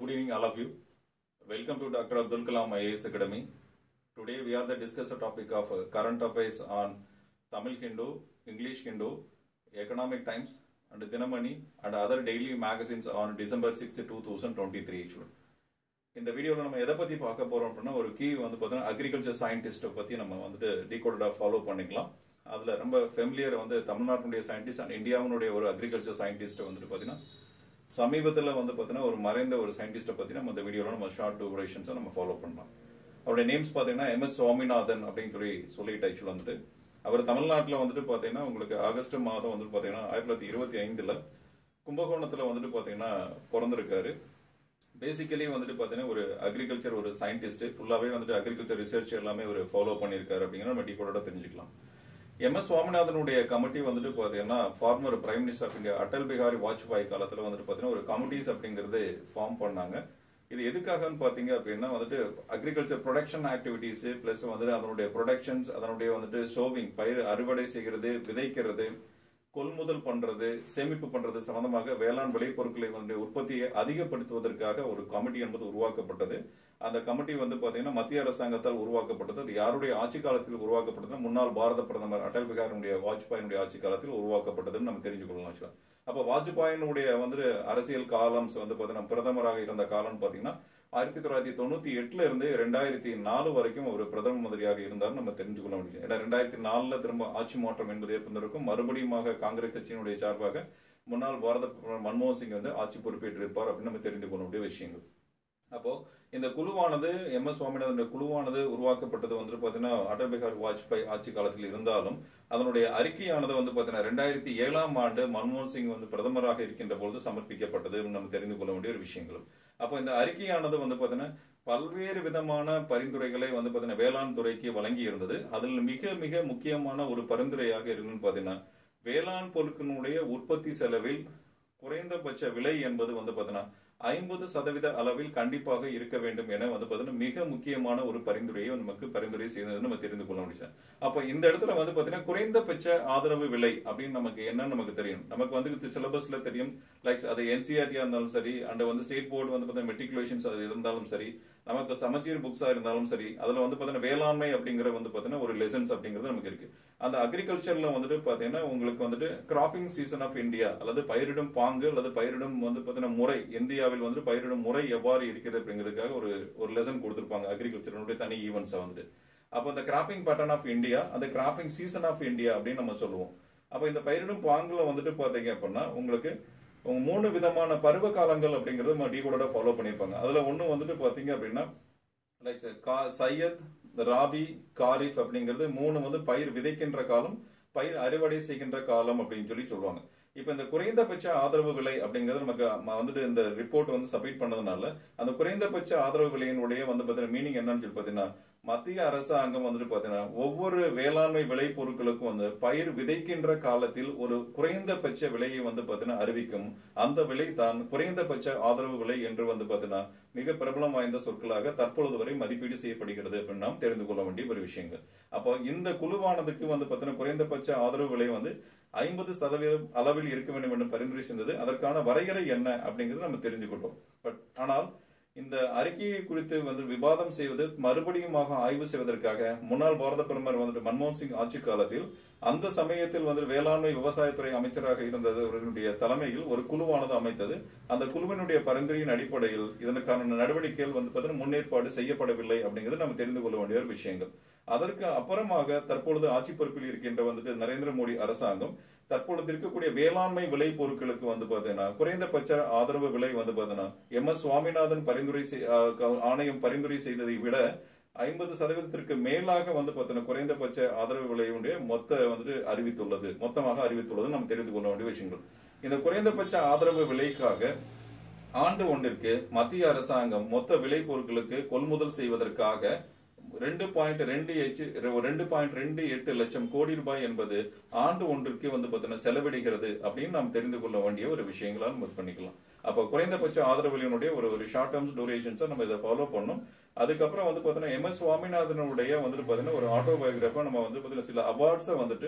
Good evening, all of you. Welcome to Dr. Abdul Kalam IAS Academy. Today we are the discuss a topic of uh, current affairs on Tamil Hindu, English Hindu, Economic Times, and Dinamani, and other daily magazines on December 6, 2023 actually. இந்த வீடியோவில் நம்ம எதை பற்றி பார்க்க போகிறோம் அப்படின்னா ஒரு key வந்து பார்த்தீங்கன்னா அக்ரிகல்ச்சர் சயின்டிஸ்ட்டை பற்றி நம்ம வந்துட்டு டீகோடடாக ஃபாலோ பண்ணிக்கலாம் அதில் ரொம்ப ஃபெமிலியர் வந்து தமிழ்நாட்டினுடைய சயின்டிஸ்ட் அண்ட் இந்தியாவினுடைய ஒரு அக்ரிகல்ச்சர் சயின்டிஸ்ட்டை வந்துட்டு பார்த்தீங்கன்னா சமீபத்தில் வந்து பார்த்தீங்கன்னா ஒரு மறைந்த ஒரு சயின்டிஸ்ட்டை பற்றி நம்ம இந்த வீடியோவில் நம்ம ஷார்ட் டூரேஷன்ஸை நம்ம ஃபாலோ பண்ணலாம் அவருடைய நேம்ஸ் பார்த்தீங்கன்னா எம் எஸ் சுவாமிநாதன் அப்படின்னு சொல்லி சொல்லிட்டு ஆக்சுவல் வந்துட்டு அவர் தமிழ்நாட்டில் வந்துட்டு பார்த்தீங்கன்னா உங்களுக்கு ஆகஸ்ட் மாதம் வந்துட்டு பார்த்தீங்கன்னா ஆயிரத்தி தொள்ளாயிரத்தி இருபத்தி ஐந்தில் கும்பகோணத்தில் வந்துட்டு பார்த்தீங்கன்னா பிறந்திருக்காரு பேசிக்கலி வந்துட்டு பார்த்தீங்கன்னா ஒரு அக்ரிகல்ச்சர் ஒரு சயின்டிஸ்ட் ஃபுல்லாகவே வந்துட்டு அக்ரிகல்ச்சர் ரிசர்ச் எல்லாமே ஒரு ஃபாலோ பண்ணியிருக்காரு அப்படிங்கிற நம்ம டீக்கோட தெரிஞ்சுக்கலாம் எம் எஸ் சுவாமிநாதனுடைய கமிட்டி வந்துட்டு பார்த்தீங்கன்னா former prime minister of India Atal Bihari Vajpayee காலத்தில் வந்துட்டு பார்த்தீங்கன்னா ஒரு கமிட்டிஸ் அப்படிங்கிறது ஃபார்ம் பண்ணாங்க இது எதுக்காகன்னு பார்த்தீங்க அப்படின்னா வந்துட்டு அக்ரிகல்ச்சர் ப்ரொடக்ஷன் ஆக்டிவிட்டீஸ் பிளஸ் வந்துட்டு அதனுடைய ப்ரொடக்ஷன்ஸ் அதனுடைய வந்துட்டு ஷோவிங் பயிர் அறுவடை செய்கிறது விதைக்கிறது கொள்முதல் பண்றது சேமிப்பு பண்றது சம்பந்தமாக வேளாண் விளைபொருட்களை வந்து உற்பத்தியை அதிகப்படுத்துவதற்காக ஒரு கமிட்டி என்பது உருவாக்கப்பட்டது அந்த கமிட்டி வந்து பாத்தீங்கன்னா மத்திய அரசாங்கத்தால் உருவாக்கப்பட்டது அது யாருடைய ஆட்சி காலத்தில் உருவாக்கப்பட்டது முன்னாள் பாரத பிரதமர் அடல் பிகாரினுடைய வாஜ்பாயினுடைய ஆட்சி காலத்தில் உருவாக்கப்பட்டதுன்னு நம்ம தெரிஞ்சுக்கொள்ளலாம் ஆக்சுவலா அப்ப வாஜ்பாயினுடைய வந்து அரசியல் காலம்ஸ் வந்து பாத்தீங்கன்னா பிரதமராக இருந்த காலம்னு பாத்தீங்கன்னா ஆயிரத்தி தொள்ளாயிரத்தி தொண்ணூத்தி எட்டுல இருந்து ரெண்டாயிரத்தி நாலு வரைக்கும் ஒரு பிரதம மந்திரியாக இருந்தார் நம்ம தெரிஞ்சுக்கொள்ள முடியும் ஏன்னா ரெண்டாயிரத்தி நாலுல திரும்ப ஆட்சி மாற்றம் என்பது ஏற்பட்டிருக்கும் மறுபடியுமாக காங்கிரஸ் கட்சியினுடைய சார்பாக முன்னாள் பாரத பிரதமர் மன்மோகன் சிங் வந்து ஆட்சி பொறுப்பேற்றிருப்பார் அப்படின்னு நம்ம தெரிந்து கொள்ள வேண்டிய விஷயங்கள் அப்போ இந்த குழுவானது எம் எஸ் சுவாமிநாதன் குழுவானது உருவாக்கப்பட்டது வந்து பாத்தீங்கன்னா அடல் பிகாரி வாஜ்பாய் ஆட்சி காலத்தில் இருந்தாலும் அதனுடைய அறிக்கையானது வந்து பாத்தீங்கன்னா ரெண்டாயிரத்தி ஏழாம் ஆண்டு மன்மோகன் சிங் வந்து பிரதமராக இருக்கின்ற பொழுது சமர்ப்பிக்கப்பட்டது நம்ம தெரிந்து கொள்ள வேண்டிய ஒரு விஷயங்கள் அப்போ இந்த அறிக்கையானது வந்து பாத்தீங்கன்னா பல்வேறு விதமான பரிந்துரைகளை வந்து பாத்தீங்கன்னா வேளாண் துறைக்கு வழங்கி இருந்தது அதில் மிக மிக முக்கியமான ஒரு பரிந்துரையாக இருந்துன்னு பாத்தீங்கன்னா வேளாண் பொருட்களினுடைய உற்பத்தி செலவில் குறைந்தபட்ச விலை என்பது வந்து பாத்தீங்கன்னா ஐம்பது சதவீத அளவில் கண்டிப்பாக இருக்க வேண்டும் என வந்து பாத்தீங்கன்னா மிக முக்கியமான ஒரு பரிந்துரையை நமக்கு பரிந்துரை செய்தது நம்ம தெரிந்து கொள்ள முடியும் அப்ப இந்த இடத்துல வந்து பாத்தீங்கன்னா குறைந்தபட்ச ஆதரவு விலை அப்படின்னு நமக்கு என்னன்னு நமக்கு தெரியும் நமக்கு வந்து சிலபஸ்ல தெரியும் லைக் அது என்சிஆர்டியா இருந்தாலும் சரி அண்ட் வந்து ஸ்டேட் போர்டு வந்து பாத்தீங்கன்னா மெட்ரிகுலேஷன்ஸ் அது இருந்தாலும் சரி நமக்கு சமச்சீர் புக்ஸா இருந்தாலும் சரி அதுல வந்து பாத்தீங்கன்னா வேளாண்மை அப்படிங்கிற வந்து பாத்தீங்கன்னா ஒரு லெசன்ஸ் அப்படிங்கிறது நமக்கு இருக்கு அந்த அக்ரிகல்ச்சர்ல வந்துட்டு பாத்தீங்கன்னா உங்களுக்கு வந்துட்டு கிராப்பிங் சீசன் ஆஃப் இந்தியா அல்லது பயிரிடும் பாங்கு அல்லது பயிரிடும் வந்து பாத்தீங்கன்னா முறை இந்தியாவில் வந்து பயிரிடும் முறை எவ்வாறு இருக்குது அப்படிங்கிறதுக்காக ஒரு ஒரு லெசன் கொடுத்திருப்பாங்க அக்ரிகல்ச்சருடைய தனி ஈவெண்ட்ஸை வந்துட்டு அப்போ அந்த கிராப்பிங் பேட்டர்ன் ஆஃப் இந்தியா அந்த கிராப்பிங் சீசன் ஆஃப் இந்தியா அப்படின்னு நம்ம சொல்லுவோம் அப்போ இந்த பயிரிடும் பாங்குல வந்துட்டு பாத்தீங்க அப்படின்னா உங்களுக்கு மூணு விதமான பருவ காலங்கள் அப்படிங்கறது நம்ம டீகோட ஃபாலோ பண்ணிருப்பாங்க அதுல ஒண்ணு வந்துட்டு பாத்தீங்க அப்படின்னா லைக் சையத் ராபி காரிஃப் அப்படிங்கிறது மூணு வந்து பயிர் விதைக்கின்ற காலம் பயிர் அறுவடை செய்கின்ற காலம் அப்படின்னு சொல்லி சொல்லுவாங்க இப்ப இந்த குறைந்தபட்ச ஆதரவு விலை அப்படிங்கிறது நமக்கு வந்துட்டு இந்த ரிப்போர்ட் வந்து சப்மிட் பண்ணதுனால அந்த குறைந்தபட்ச ஆதரவு விலையினுடைய வந்து பாத்தீங்கன்னா மீனிங் என்னன்னு சொல்லி பாத்தீங்கன்னா மத்திய அரசாங்கம் வந்துட்டு பாத்தீங்கன்னா ஒவ்வொரு வேளாண்மை விளை பொருட்களுக்கும் வந்து பயிர் விதைக்கின்ற காலத்தில் ஒரு குறைந்தபட்ச விலையை வந்து பாத்தீங்கன்னா அறிவிக்கும் அந்த விலை தான் குறைந்தபட்ச ஆதரவு விலை என்று வந்து பாத்தீங்கன்னா மிக பிரபலம் வாய்ந்த சொற்களாக தற்பொழுது வரை மதிப்பீடு செய்யப்படுகிறது அப்படின்னு நாம் தெரிந்து கொள்ள வேண்டிய ஒரு விஷயங்கள் அப்போ இந்த குழுவானதுக்கு வந்து பாத்தீங்கன்னா குறைந்தபட்ச ஆதரவு விலை வந்து ஐம்பது சதவீதம் அளவில் இருக்க வேண்டும் என்று பரிந்துரை செய்தது அதற்கான வரையறை என்ன அப்படிங்கிறது நம்ம தெரிஞ்சுக்கிட்டோம் பட் ஆனால் இந்த அறிக்கையை குறித்து வந்து விவாதம் செய்வது மறுபடியுமாக ஆய்வு செய்வதற்காக முன்னாள் பாரத பிரதமர் வந்துட்டு மன்மோகன் சிங் ஆட்சி காலத்தில் அந்த சமயத்தில் வந்து வேளாண்மை விவசாயத்துறை அமைச்சராக இருந்தது அவர்களுடைய தலைமையில் ஒரு குழுவானது அமைத்தது அந்த குழுவினுடைய பரிந்துரையின் அடிப்படையில் இதற்கான நடவடிக்கைகள் வந்து பார்த்தீங்கன்னா முன்னேற்பாடு செய்யப்படவில்லை அப்படிங்கிறது நம்ம தெரிந்து கொள்ள வேண்டிய ஒரு விஷயங்கள் அதற்கு அப்புறமாக தற்பொழுது ஆட்சி பொறுப்பில் இருக்கின்ற வந்துட்டு நரேந்திர மோடி அரசாங்கம் தற்பொழுது இருக்கக்கூடிய வேளாண்மை விளை பொருட்களுக்கு வந்து பாத்தீங்கன்னா குறைந்தபட்ச ஆதரவு விலை வந்து பாத்தீங்கன்னா எம் எஸ் சுவாமிநாதன் பரிந்துரை ஆணையம் பரிந்துரை செய்ததை விட ஐம்பது சதவீதத்திற்கு மேலாக வந்து பாத்தீங்கன்னா குறைந்தபட்ச ஆதரவு விலையுடைய மொத்த வந்துட்டு அறிவித்துள்ளது மொத்தமாக அறிவித்துள்ளது நம்ம தெரிந்து கொள்ள வேண்டிய விஷயங்கள் இந்த குறைந்தபட்ச ஆதரவு விலைக்காக ஆண்டு ஒன்றிற்கு மத்திய அரசாங்கம் மொத்த விளை பொருட்களுக்கு கொள்முதல் செய்வதற்காக ரெண்டு பாயிண்ட் ரெண்டு எச்சு ரெண்டு பாயிண்ட் ரெண்டு எட்டு லட்சம் கோடி ரூபாய் என்பது ஆண்டு ஒன்றிற்கு வந்து பார்த்தீங்கன்னா செலவிடுகிறது அப்படின்னு நாம் தெரிந்து கொள்ள வேண்டிய ஒரு விஷயங்களா நம்ம பண்ணிக்கலாம் அப்போ குறைந்தபட்ச ஆதரவு விலையினுடைய ஒரு ஒரு ஷார்ட் டேர்ம்ஸ் டூரேஷன்ஸை நம்ம இதை ஃபாலோ பண்ணோம் அதுக்கப்புறம் வந்து பார்த்தீங்கன்னா எம் எஸ் சுவாமிநாதனுடைய வந்துட்டு பார்த்தீங்கன்னா ஒரு ஆட்டோபயோகிராஃபா நம்ம வந்து பார்த்தீங்கன்னா சில அவார்ட்ஸை வந்துட்டு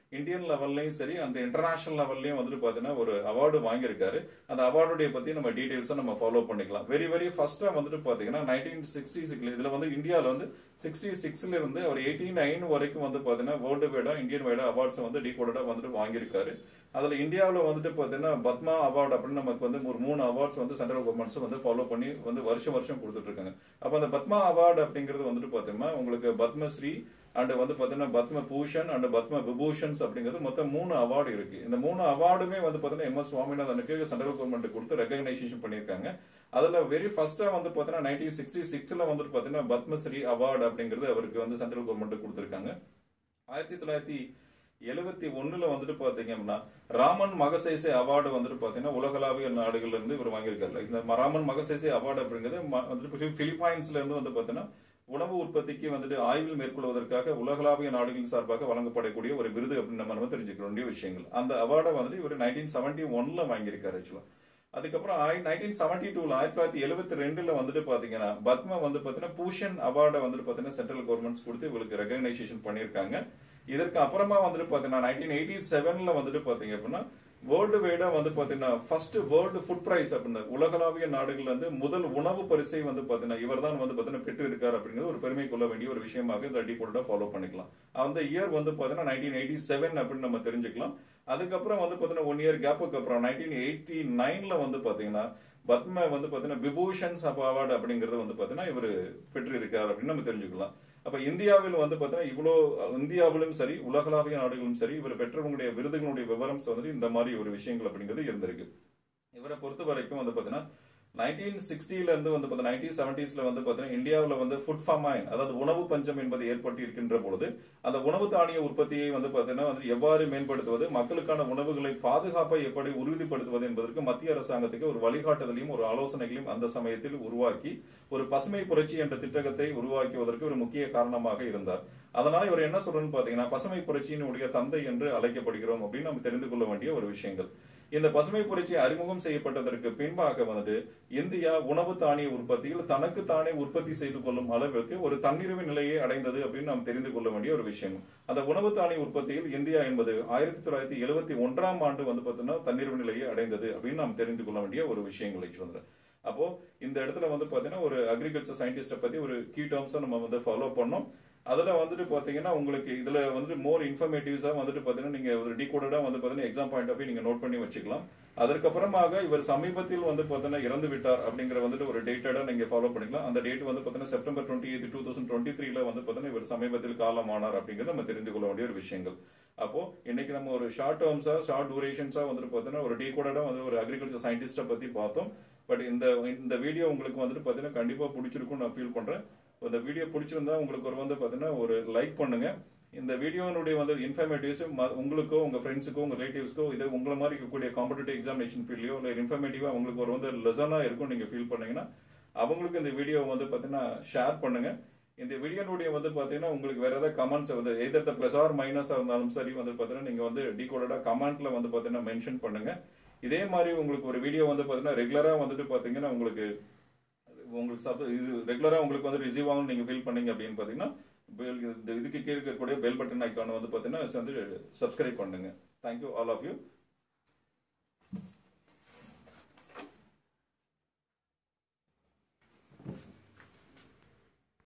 இந்தியன் லெவல்லையும் சரி அந்த இன்டர்நேஷனல் லெவல்லையும் வந்துட்டு பாத்தீங்கன்னா ஒரு அவார்டு வாங்கியிருக்காரு அந்த அவார்டுடைய பத்தி நம்ம டீடைல்ஸை நம்ம ஃபாலோ பண்ணிக்கலாம் வெரி வெரி ஃபர்ஸ்டா வந்துட்டு பாத்தீங்கன்னா நைன்டீன் சிக்ஸ்டி சிக்ஸ்ல இதுல வந்து இந்தியாவில் வந்து சிக்ஸ்டி சிக்ஸ்ல இருந்து அவர் எயிட்டி நைன் வரைக்கும் வந்து பாத்தீங்கன்னா வேர்ல்டு வைடா இந்தியன் வைடா அவார்ட்ஸ் வந்து டீகோடா வந்துட்டு வாங்கியிருக்காரு அதுல இந்தியாவில் வந்துட்டு பாத்தீங்கன்னா பத்மா அவார்டு அப்படின்னு நமக்கு வந்து ஒரு மூணு அவார்ட்ஸ் வந்து சென்ட்ரல் கவர்மெண்ட்ஸ் வந்து ஃபாலோ பண்ணி வந்து வருஷம் வருஷம் கொடுத்துட்டு இருக்காங்க அப்ப அந்த பத்மா அவார்டு அப்படிங்கிறது வந்துட்டு பாத்தீங்கன்னா உங்களுக்கு பத்மஸ்ரீ அண்ட் வந்து பாத்தீங்கன்னா பத்ம பூஷன் அண்ட் பத்ம விபூஷன்ஸ் அப்படிங்கிறது மொத்தம் மூணு அவார்டு இருக்கு இந்த மூணு அவார்டுமே வந்து பாத்தீங்கன்னா எம் எஸ் சுவாமிநாதனுக்கு சென்ட்ரல் கவர்மெண்ட் கொடுத்து ரெகனைசேஷன் பண்ணியிருக்காங்க அதுல வெரி ஃபர்ஸ்டா வந்து பாத்தீங்கன்னா நைன்டீன் சிக்ஸ்டி சிக்ஸ்ல வந்துட்டு பாத்தீங்கன்னா பத்மஸ்ரீ அவார்டு அப்படிங்கிறது அவருக்கு வந்து சென்ட்ரல் கவர்மெண்ட் கொடுத்திருக்காங்க ஆயிரத்தி தொள்ளாயிரத்தி எழுபத்தி ஒண்ணுல வந்துட்டு பாத்தீங்க அப்படின்னா ராமன் மகசேசே அவார்டு வந்துட்டு பாத்தீங்கன்னா உலகளாவிய நாடுகள்ல இருந்து இவர் வாங்கியிருக்காரு இந்த ராமன் மகசேசே அவார்டு அப்படிங்கிறது ம- வந்துட்டு பிலிப்பைன்ஸ்ல இருந்து வந்து பாத்தீங்கன்னா உணவு உற்பத்திக்கு வந்துட்டு ஆய்வில் மேற்கொள்வதற்காக உலகளாவிய நாடுகளின் சார்பாக வழங்கப்படக்கூடிய ஒரு விருது அப்படின்னு நம்ம நம்ம தெரிஞ்சுக்க வேண்டிய விஷயங்கள் அந்த அவார்டை வந்துட்டு இவர் நைன்டீன் செவன்டி ஒன்ல வாங்கியிருக்காரு ஆக்சுவலா அதுக்கப்புறம் நைன்டீன் செவன்டி டூல ஆயிரத்தி தொள்ளாயிரத்தி எழுபத்தி ரெண்டுல வந்துட்டு பாத்தீங்கன்னா பத்மா வந்து பாத்தீங்கன்னா பூஷன் அவார்டை வந்துட்டு பாத்தீங்கன்னா சென்ட்ரல் கவர்மெண்ட்ஸ் கொடுத்து இவங்களுக்கு ரெகனைசேஷன் பண்ணியிருக்காங்க இதற்கு அப்புறமா வந்துட்டு பாத்தீங்கன்னா நைன்டீன் எயிட்டி செவன்ல வந்துட்டு பாத்தீங்க அப்படின்னா வேர்ல்டு வைடா வந்து பாத்தீங்கன்னா ஃபர்ஸ்ட் வேர்ல்டு ஃபுட் பிரைஸ் அப்படின்னு உலகளாவிய நாடுகள்ல இருந்து முதல் உணவு பரிசை வந்து பாத்தீங்கன்னா இவர் தான் வந்து பாத்தீங்கன்னா பெற்று இருக்காரு அப்படிங்கிறது ஒரு பெருமை கொள்ள வேண்டிய ஒரு விஷயமாக இந்த அடி கூட ஃபாலோ பண்ணிக்கலாம் அந்த இயர் வந்து பாத்தீங்கன்னா நைன்டீன் எயிட்டி செவன் அப்படின்னு நம்ம தெரிஞ்சுக்கலாம் அதுக்கப்புறம் வந்து பாத்தீங்கன்னா ஒன் இயர் கேப்புக்கு அப்புறம் நைன்டீன் எயிட்டி நைன்ல வந்து பாத்தீங்கன்னா பத்ம வந்து பாத்தீங்கன்னா விபூஷன்ஸ் அவார்டு அப்படிங்கறது வந்து பாத்தீங்கன்னா இவர் பெற்று இருக்காரு அப்படின்னு நம்ம தெரிஞ்சுக்கலாம் அப்ப இந்தியாவில் வந்து பாத்தீங்கன்னா இவ்வளோ இந்தியாவிலும் சரி உலகளாவிய நாடுகளும் சரி இவர் பெற்றவங்களுடைய விருதுகளுடைய விவரம் வந்துட்டு இந்த மாதிரி ஒரு விஷயங்கள் அப்படிங்கிறது இருந்திருக்கு இவரை பொறுத்த வரைக்கும் வந்து பாத்தீங்கன்னா நைன்டீன் சிக்ஸ்டில இருந்து வந்து பார்த்தீங்கன்னா நைன்டீன் செவன்டிஸ்ல வந்து பாத்தீங்கன்னா இந்தியாவில் வந்து ஃபுட் ஃபமைன் அதாவது உணவு பஞ்சம் என்பது ஏற்பட்டு இருக்கின்ற பொழுது அந்த உணவு தானிய உற்பத்தியை வந்து பாத்தீங்கன்னா வந்து எவ்வாறு மேம்படுத்துவது மக்களுக்கான உணவுகளை பாதுகாப்பை எப்படி உறுதிப்படுத்துவது என்பதற்கு மத்திய அரசாங்கத்துக்கு ஒரு வழிகாட்டுதலையும் ஒரு ஆலோசனைகளையும் அந்த சமயத்தில் உருவாக்கி ஒரு பசுமை புரட்சி என்ற திட்டத்தை உருவாக்குவதற்கு ஒரு முக்கிய காரணமாக இருந்தார் அதனால இவர் என்ன சொல்றன்னு பாத்தீங்கன்னா பசுமை புரட்சியினுடைய தந்தை என்று அழைக்கப்படுகிறோம் அப்படின்னு நம்ம தெரிந்து கொள்ள வேண்டிய ஒரு விஷயங்கள் இந்த பசுமை புரட்சி அறிமுகம் செய்யப்பட்டதற்கு பின்பாக வந்துட்டு இந்தியா உணவு தானிய உற்பத்தியில் தனக்கு தானே உற்பத்தி செய்து கொள்ளும் அளவிற்கு ஒரு தன்னிறைவு நிலையை அடைந்தது அப்படின்னு நாம் தெரிந்து கொள்ள வேண்டிய ஒரு விஷயம் அந்த உணவு தானிய உற்பத்தியில் இந்தியா என்பது ஆயிரத்தி தொள்ளாயிரத்தி எழுபத்தி ஒன்றாம் ஆண்டு வந்து பார்த்தீங்கன்னா தன்னிறைவு நிலையை அடைந்தது அப்படின்னு நாம் தெரிந்து கொள்ள வேண்டிய ஒரு விஷயங்களை வந்து அப்போ இந்த இடத்துல வந்து பாத்தீங்கன்னா ஒரு அக்ரிகல்ச்சர் சயின்டிஸ்ட பத்தி ஒரு கீ டேர்ம்ஸை நம்ம வந்து ஃபாலோ பண்ணோம் அதுல வந்துட்டு பாத்தீங்கன்னா உங்களுக்கு இதுல வந்துட்டு மோர் இன்ஃபர்மேட்டிவ்ஸா வந்துட்டு பாத்தீங்கன்னா நீங்க ஒரு டீகோடடா வந்து பாத்தீங்கன்னா எக்ஸாம் பாயிண்ட் ஆஃப் நீங்க நோட் பண்ணி வச்சுக்கலாம் அதற்கப்புறமாக இவர் சமீபத்தில் வந்து பாத்தீங்கன்னா இறந்து விட்டார் அப்படிங்கிற வந்துட்டு ஒரு டேட்டடா நீங்க ஃபாலோ பண்ணிக்கலாம் அந்த டேட் வந்து பாத்தீங்கன்னா September twenty eight two thousand twenty த்ரீல வந்து பாத்தீங்கன்னா இவர் சமீபத்தில் காலமானார் அப்படிங்கறத நம்ம தெரிந்து கொள்ள வேண்டிய ஒரு விஷயங்கள் அப்போ இன்னைக்கு நம்ம ஒரு ஷார்ட் டேர்ம்ஸா ஷார்ட் டூரேஷன்ஸா வந்துட்டு பாத்தீங்கன்னா ஒரு டீகோடடா வந்து ஒரு அக்ரிகல்ச்சர் சயின்டிஸ்ட பத்தி பார்த்தோம் பட் இந்த இந்த வீடியோ உங்களுக்கு வந்துட்டு பாத்தீங்கன்னா கண்டிப்பா பிடிச்சிருக்கும் நான் ஃபீல் பண்றேன் இந்த வீடியோ பிடிச்சிருந்தா உங்களுக்கு ஒரு வந்து பாத்தீங்கன்னா ஒரு லைக் பண்ணுங்க இந்த வீடியோனுடைய வந்து இன்ஃபர்மேட்டிவ்ஸ் உங்களுக்கோ உங்க ஃப்ரெண்ட்ஸுக்கோ உங்க ரிலேட்டிவ்ஸ்க்கோ இது உங்களை மாதிரி இருக்கக்கூடிய காம்படிட்டிவ் எக்ஸாமினேஷன் ஃபீல்லையோ இல்லை இன்ஃபர்மேட்டிவா உங்களுக்கு ஒரு வந்து லெசனா இருக்கும் நீங்க ஃபீல் பண்ணீங்கன்னா அவங்களுக்கு இந்த வீடியோ வந்து பாத்தீங்கன்னா ஷேர் பண்ணுங்க இந்த வீடியோனுடைய வந்து பாத்தீங்கன்னா உங்களுக்கு வேற ஏதாவது கமெண்ட்ஸ் வந்து எதிர்த்த பிளஸ் ஆர் மைனஸா இருந்தாலும் சரி வந்து பாத்தீங்கன்னா நீங்க வந்து டீகோடடா கமெண்ட்ல வந்து பாத்தீங்கன்னா மென்ஷன் பண்ணுங்க இதே மாதிரி உங்களுக்கு ஒரு வீடியோ வந்து பாத்தீங்கன்னா ரெகுலரா வந்துட்டு பாத்தீங்கன்னா உங்களுக்கு உங்களுக்கு சப் இது ரெகுலரா உங்களுக்கு வந்து ரிசீவ் ஆகும் நீங்க ஃபீல் பண்ணீங்க அப்படின்னு பாத்தீங்கன்னா bell- இந்த இதுக்கு கீழே இருக்கக்கூடிய பெல் பட்டன் ஐக்கான் வந்து பாத்தீங்கன்னா வந்து சப்ஸ்கிரைப் பண்ணுங்க தேங்க்யூ ஆல் ஆஃப் யூ